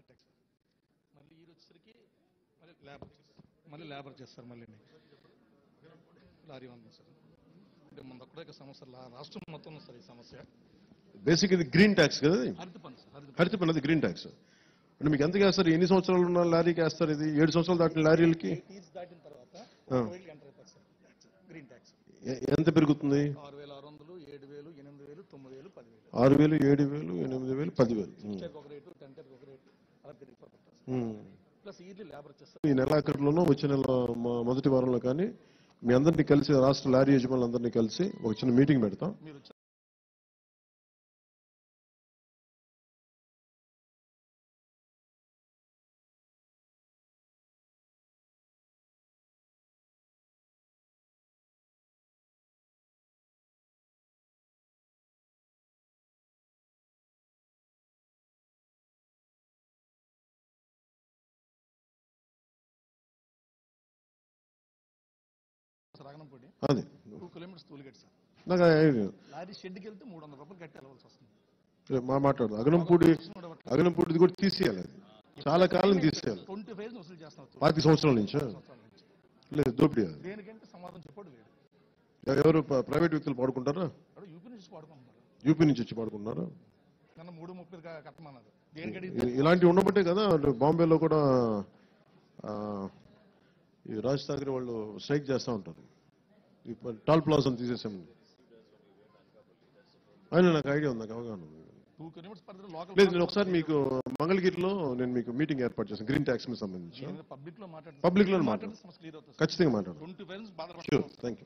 మళ్ళీ ఈ వచ్చేసరికి మళ్ళీ లేబర్ మళ్ళీ లేబర్ చేస్తారు మళ్ళీ లారీ ఉంది సార్ అంటే మన ఒక్కడే సమస్య లా- రాష్ట్రం మొత్తం ఉంది సార్ ఈ సమస్య బేసిక్ ఇది గ్రీన్ ట్యాక్స్ కదా ఇది? హరిత పని సార్ హరిత హరిత పని అది గ్రీన్ ట్యాక్స్ అంటే మీకు ఎంత వేస్తారు ఎన్ని సంవత్సరాలు ఉన్న లారీకి వేస్తారు ఇది ఏడు సంవత్సరాలు దాటిన లారీలకి టీస్ దాటిన తర్వాత ఆ. ఓయిల్ ఎంటర్ అయిపోతుంది సార్ గ్రీన్ ట్యాక్స్ ఎ- ఎంత పెరుగుతుంది ఆరు వేల ఆరు వందలు ఏడు వేలు ఎనిమిది వేలు తొమ్మిది వేలు పదివేలు ఆరు వేలు ఏడు వేలు ఎనిమిది వేలు పదివేలు ఉమ్. టెన్కి ఒక రేటు టెన్ టెన్కి ఒక రేటు అలా పెరిగిపోతుంది sir um. Plus yearly labour చేస్తారు ఈ నెలాఖరులోనూ వచ్చే నెల మొ- మొదటి వారంలో కానీ మీ అందరినీ కలిసి రాష్ట్ర లారీ యజమానులు అందరినీ కలిసి ఒక చిన్న మీటింగ్ పెడతాం మీరు వచ్చి సార్ రాగనంపూడి అది టూ కిలోమీటర్స్ టూల్గేట్ సార్ నాకు ఐడియా. లారీ షెడ్కి వెళ్తే మూడు వందల రూపాయలు కట్టి వెళ్ళవలసి వస్తుంది మా మాట్లాడు అగనంపూడి అగనంపూడిది కూడా తీసేయాలి అది చాలా కాలం తీసేయాలి ట్వంటీ ఫైవ్ వసూలు చేస్తున్నారు పాతి సంవత్సరాల నుంచా సంవత్సరాల నుంచి లేదు దోపిడీ అది దేనికంటే సమాధానం చెప్పాడు లేడు ఎవరు ప్ర- ప్రైవేట్ వ్యక్తులు పాడుకుంటారా అక్కడ యూపీ నుంచి వాడుకుంటున్నారు యూపీ నుంచి వచ్చి పాడుకుంటున్నారా నన్ను మూడు ముప్పై కట్టమన్నారు దేనికంటే ఇ- ఇలాంటివి ఉండబట్టే కదా అటు బాంబేలో కూడా ఆ, ఈ రాజ్ ఠాకరే వాళ్ళు స్ట్రైక్ చేస్తూ ఉంటారు ఈ ప- టాల్ ప్లాజాని తీసేసామని ఆయన నాకు ఐడియా ఉంది నాకు అవగాహన ఉంది టూ కిలోమీటర్స్ పరిధిలో లోకల్ లేదు నేను ఒకసారి మీకు మంగళగిరిలో నేను మీకు మీటింగ్ ఏర్పాటు చేశాను గ్రీన్ ట్యాక్స్ మీద సంబంధించి పబ్లిక్ లో మాట్లాడుతుంది Public లో మాట్లాడు. మాట్లాడితే సమస్య క్లియర్ అవుతుంది ఖచ్చితంగా మాట్లాడు ట్వంటీ ఫైవ్ నుంచి బాధ షూర్ థ్యాంక్ యూ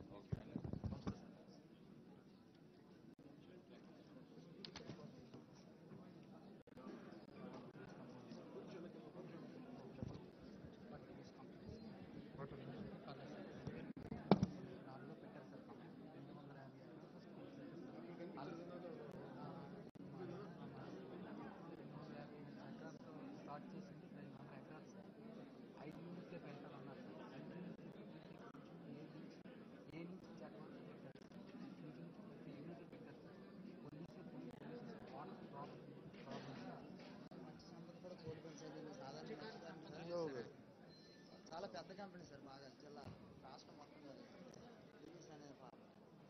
స్టార్ట్ చేసింది రెండు వందల ఎకరాలు సార్ ఐదు యూనిట్లే పెట్టాలన్నారు సార్ ఐదు యూనిట్లు ఏది ఏ నుంచి అడ్వాన్స్ పెట్టారు సార్ ఇంటి నుంచి ప్రతి యూనిట్లు పెట్టారు sir police police water problem problem కూడా కోల్పోయింది సార్ ఇది సాధారణ నష్టపరిహారం సార్. చాలా పెద్ద కంపెనీ సార్ బాగా జిల్లా రాష్ట్రం మొత్తం మీద బిజినెస్ అనేది ప్రాబ్లం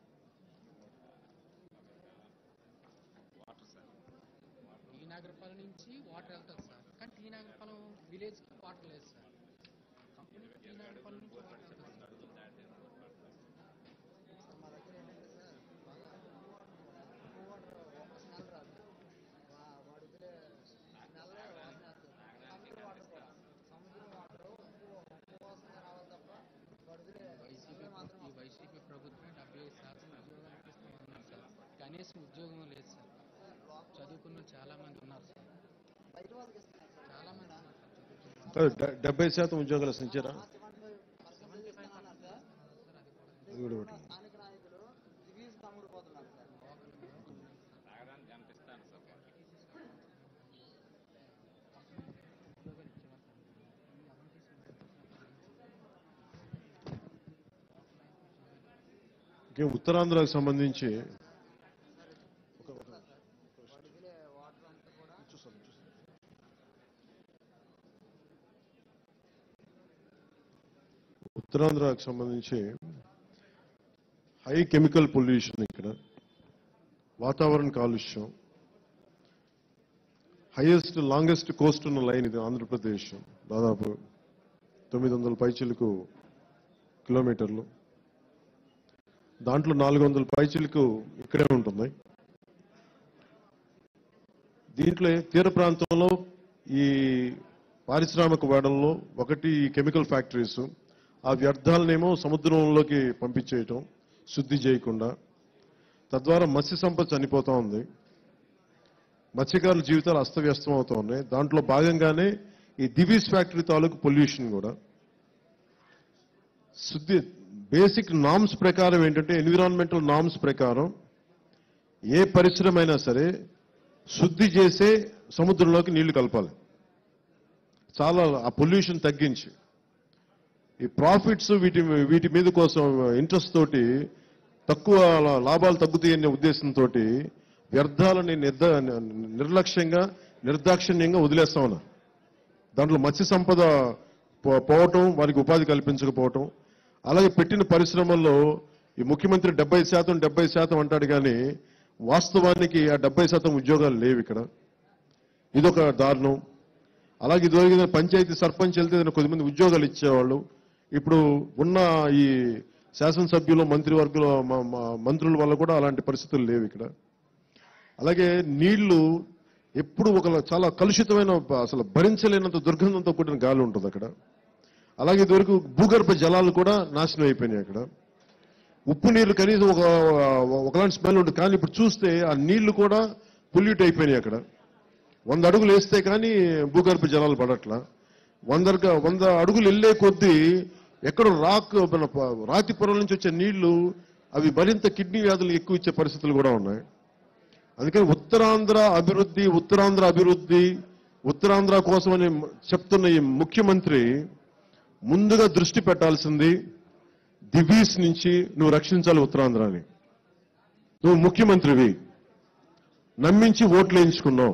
టీ నాగరపాలెం నుంచి వాటర్ వెళ్తుంది సార్ కానీ టీ నాగరపాలెం విలేజ్కి వాటర్ లేదు సార్ కంపెనీకి టీ నాగరపాలెం నుంచి వాటర్ వెళ్తుంది సార్ సార్ మా దగ్గర ఏంటంటే సార్ బాగా ఎక్కువ వాటర్ స్మెల్ రాదు వా- వాడు వదిలే స్మెల్ వాసన వస్తుంది సముద్ర వాటర్ కూడా సముద్ర వాటర్ ఉప్పు ఉప్పు వాసన రావాలి తప్ప వాడు వదిలే వైసీపీ స్మెల్ మాత్రం ఈ వైసీపీ ప్రభుత్వం డెబ్బై ఐదు శాతం ఉద్యోగాలు ఇస్తామన్నారు సార్ కనీసం ఉద్యోగం లేదు సార్ చదువుకున్న వాళ్ళు చాలా మంది ఉన్నారు సార్ బయట వాళ్ళకి ఇస్తున్నారు సార్ చాలా మంది ఉన్నారు సార్ చదువుకున్న డె- డెబ్బై శాతం ఉద్యోగాలు ఇచ్చారా సెవెంటీ ఫైవ్ పర్సెంటేజ్ ఇస్తానన్నారు సార్ అది కూడా ఒకటి. స్థానిక నాయకులు రివ్యూస్ తమ్ముడిపోతున్నారు సార్ ఉద్యోగాలు ఇచ్చేవారు సార్ ఈ అవినీతి ఇంకే ఉత్తరాంధ్రకు సంబంధించి వాడు వదిలే వాటర్ అంతా కూడా ఉత్తరాంధ్రకు సంబంధించి హై కెమికల్ పొల్యూషన్ ఇక్కడ వాతావరణ కాలుష్యం హైయెస్ట్ లాంగెస్ట్ కోస్ట్ ఉన్న లైన్ ఇది ఆంధ్రప్రదేశ్ దాదాపు తొమ్మిది వందల పైచిలకు కిలోమీటర్లు దాంట్లో నాలుగు వందల పైచిలకు ఇక్కడే ఉంటుంది దీంట్లో తీర ప్రాంతంలో ఈ పారిశ్రామిక వేడంలో ఒకటి ఈ కెమికల్ ఫ్యాక్టరీస్ ఆ వ్యర్థాలనేమో సముద్రంలోకి పంపించేయటం శుద్ధి చేయకుండా తద్వారా మత్స్య సంపద చనిపోతా ఉంది మత్స్యకారుల జీవితాలు అస్తవ్యస్తం అవుతా ఉన్నాయి దాంట్లో భాగంగానే ఈ దివీస్ ఫ్యాక్టరీ తాలూకు పొల్యూషన్ కూడా శుద్ధి బేసిక్ నామ్స్ ప్రకారం ఏంటంటే ఎన్విరాన్మెంటల్ నామ్స్ ప్రకారం ఏ పరిశ్రమ అయినా సరే శుద్ధి చేసే సముద్రంలోకి నీళ్లు కలపాలి చాలా ఆ పొల్యూషన్ తగ్గించి ఈ ప్రాఫిట్స్ వీటి వీటి మీద కోసం ఇంట్రెస్ట్ తోటి తక్కువ లాభాలు తగ్గుతాయనే ఉద్దేశంతో వ్యర్థాలని నిర్ద నిర్లక్ష్యంగా నిర్దాక్షిణ్యంగా వదిలేస్తా ఉన్నారు దాంట్లో మత్స్య సంపద పో- పోవటం వారికి ఉపాధి కల్పించకపోవటం అలాగే పెట్టిన పరిశ్రమల్లో ఈ ముఖ్యమంత్రి డెబ్బై శాతం డెబ్బై శాతం అంటాడు కానీ వాస్తవానికి ఆ డెబ్బై శాతం ఉద్యోగాలు లేవు ఇక్కడ ఇదొక దారుణం అలాగే ఇదివరకు ఏదైనా పంచాయతీ సర్పంచ్ వెళ్తే ఏదైనా కొద్దిమంది ఉద్యోగాలు ఇచ్చేవాళ్ళు ఇప్పుడు ఉన్న ఈ శాసనసభ్యులు మంత్రివర్గుల మ- మ- మంత్రుల వల్ల కూడా అలాంటి పరిస్థితులు లేవు ఇక్కడ అలాగే నీళ్లు ఎప్పుడు ఒక చాలా కలుషితమైన అసలు భరించలేనంత దుర్గంధంతో కూడిన గాలి ఉంటుంది అక్కడ అలాగే ఇదివరకు భూగర్భ జలాలు కూడా నాశనం అయిపోయినాయి అక్కడ ఉప్పు నీళ్లు కనీసం ఒక ఒకలాంటి స్మెల్ ఉంటుంది కానీ ఇప్పుడు చూస్తే ఆ నీళ్లు కూడా పొల్యూట్ అయిపోయినాయి అక్కడ వంద అడుగులు వేస్తే కానీ భూగర్భ జలాలు పడట్లా వంద వంద అడుగులు వెళ్ళే కొద్దీ ఎక్కడో రాక్ మన ప- రాతి పొరల నుంచి వచ్చే నీళ్లు అవి మరింత కిడ్నీ వ్యాధులు ఎక్కువ ఇచ్చే పరిస్థితులు కూడా ఉన్నాయి అందుకని ఉత్తరాంధ్ర అభివృద్ధి ఉత్తరాంధ్ర అభివృద్ధి ఉత్తరాంధ్ర కోసమని చెప్తున్న ఈ ముఖ్యమంత్రి ముందుగా దృష్టి పెట్టాల్సింది దివీస్ నుంచి నువ్వు రక్షించాలి ఉత్తరాంధ్రాని నువ్వు ముఖ్యమంత్రివి నమ్మించి ఓట్లు వేయించుకున్నావు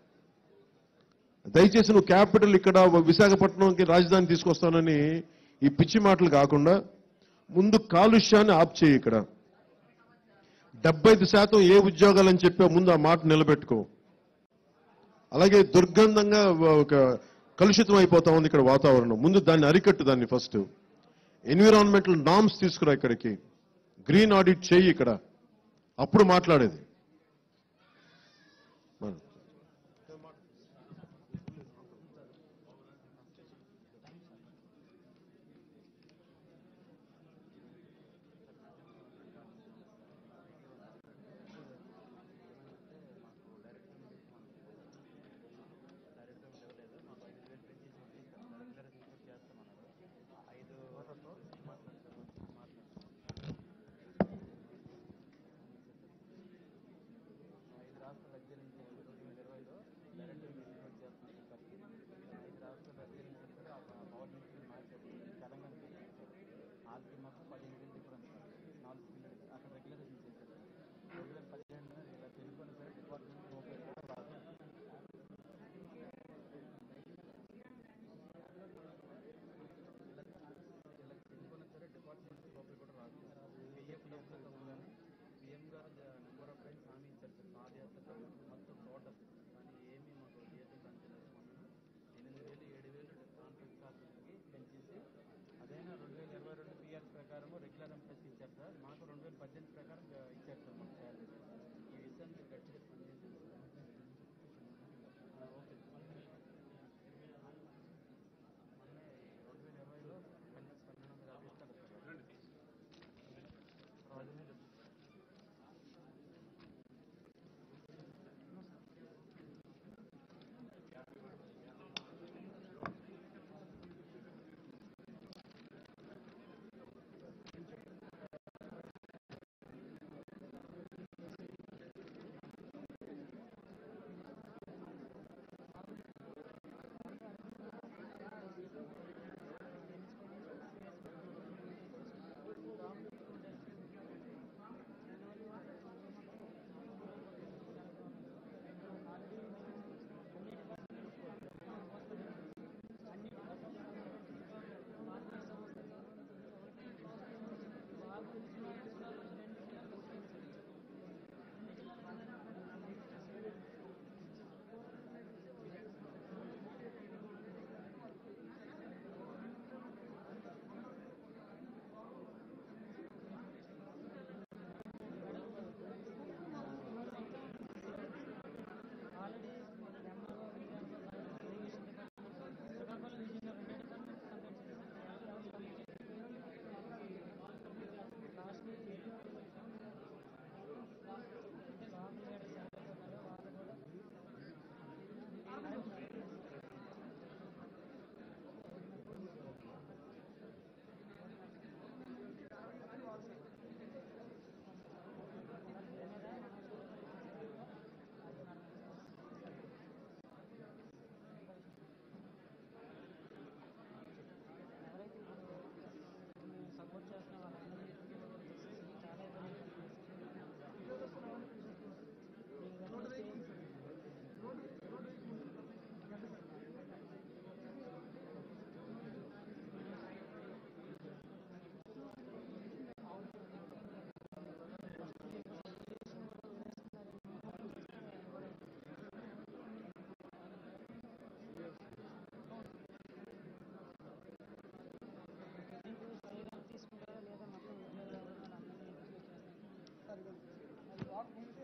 దయచేసి నువ్వు క్యాపిటల్ ఇక్కడ విశాఖపట్నంకి రాజధాని తీసుకొస్తానని ఈ పిచ్చి మాటలు కాకుండా ముందు కాలుష్యాన్ని ఆప్ చేయి ఇక్కడ డెబ్బై ఐదు శాతం ఏ ఉద్యోగాలని చెప్పే ముందు ఆ మాట నిలబెట్టుకో అలాగే దుర్గంధంగా ఒక కలుషితం అయిపోతా ఉంది ఇక్కడ వాతావరణం ముందు దాన్ని అరికట్టు దాన్ని ఫస్ట్ ఎన్విరాన్మెంటల్ నామ్స్ తీసుకురా ఇక్కడికి గ్రీన్ ఆడిట్ చేయి ఇక్కడ అప్పుడు మాట్లాడేది మన- ఐదు రాష్ట్రాలు అధ్యయనించారు రెండు వేల ఇరవైలో డైరెక్ట్ ఇంప్లిమెంట్ చేస్తున్నారు ఇప్పటికి ఐదు రాష్ట్రాలు అధ్యయనించారు ఆ పవర్ మినిస్టర్ మార్చారు తెలంగాణ వాళ్ళకి మాత్రం పదిహేను వేలు డిఫరెన్స్ నాలుగు పిల్లలు అక్కడ రెగ్యులరేషన్ చేశారు రెండు వేల పదిహేను ఇలా పెరుగుకున్న సరే డిపార్ట్మెంట్ ముప్పై కూడా రాదు ఇలా పెరుగుకున్న సరే డిపార్ట్మెంట్ రూపాయలు కూడా రాదు పిఎఫ్ డబ్బులు ఉందని పిఎం గారు నెంబర్ ఆఫ్ టైమ్స్ హామీ ఇచ్చారు సార్ పాదయాత్ర మొత్తం టోటల్ కానీ ఏమీ మాకు జీతం పెంచలేదు మొన్న ఎనిమిది వేలు ఏడు వేలు కాంట్రాక్ట్ ఛార్జీలకి పెంచేసి అదైనా రెండు వేల ఇరవై రెండు పిఆర్ ప్రకారం రెగ్యులర్ ఎంప్లాయీస్ ఇచ్చారు సార్ మాకు రెండు వేల పద్దెనిమిది ప్రకారం ఆ, ఇచ్చారు సార్ మాకు శాలరీ ఈ విషయాన్ని మీరు గట్టిగా స్పందించండి సార్ ఆ, ఓకే మొన్నే రెండు వేల ఇరవైలో పన్నెండు పన్నెండు వందల యాభై ఇస్తారు సార్ రాజమండ్రి వాటర్